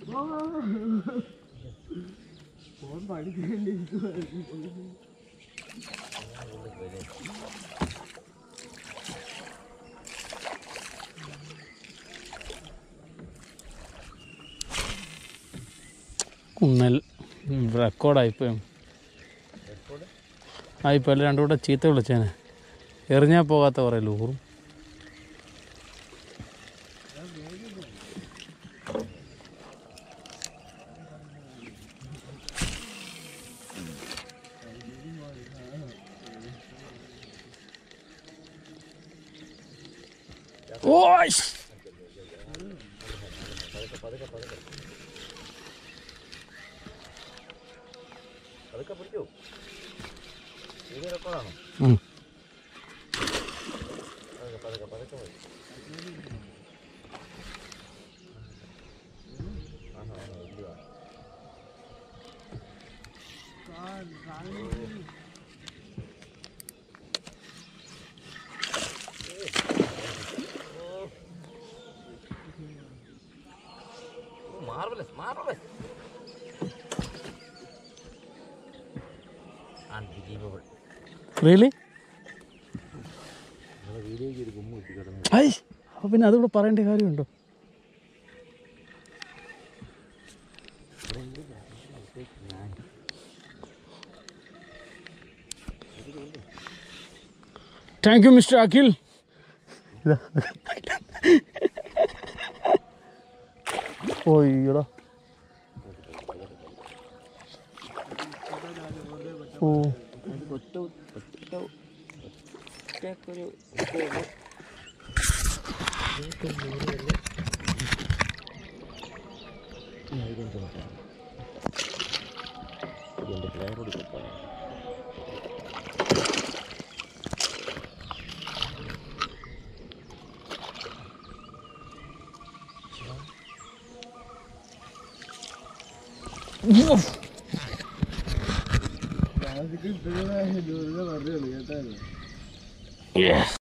Phone പഠിക്കേണ്ടിയിരിക്കുവായിരുന്നു കുന്നൽ റെക്കോർഡായിപ്പോയി ആയിപ്പോൾ അല്ല രണ്ടും കൂടെ ചീത്ത വിളിച്ചേനെ എറിഞ്ഞാൽ പോകാത്ത കുറേ ലൂറും ഓയ് അതൊക്കെ പിടിക്കൂ വീഡിയോ റെക്കോർഡാണോ ഉം. പതുക്കെ പതുക്കെ പതുക്കെ മതി ആണോ ആണോ ഇല്ലയോ മാർവലസ് മാർവലസ് അൺബിലീവബിൾ റിയലി നിങ്ങളുടെ വീഡിയോയ്ക്ക് ഒരു ഗുമ്മ കിട്ടി കിടന്നു ഐ അപ്പോൾ പിന്നെ അതുകൂടെ പറയേണ്ട കാര്യമുണ്ടോ താങ്ക് യു മിസ്റ്റർ അഖിൽ ഓയ്യടാ ഓ ഒറ്റ ഒറ്റ ഒറ്റക്കൊരു എൻ്റെ പ്ലെയർ കൂടി കൊടുക്കാം ക്ലാസിക്കൽ ഇപ്പോഴും പറഞ്ഞു കേട്ടായിരുന്നു യെസ്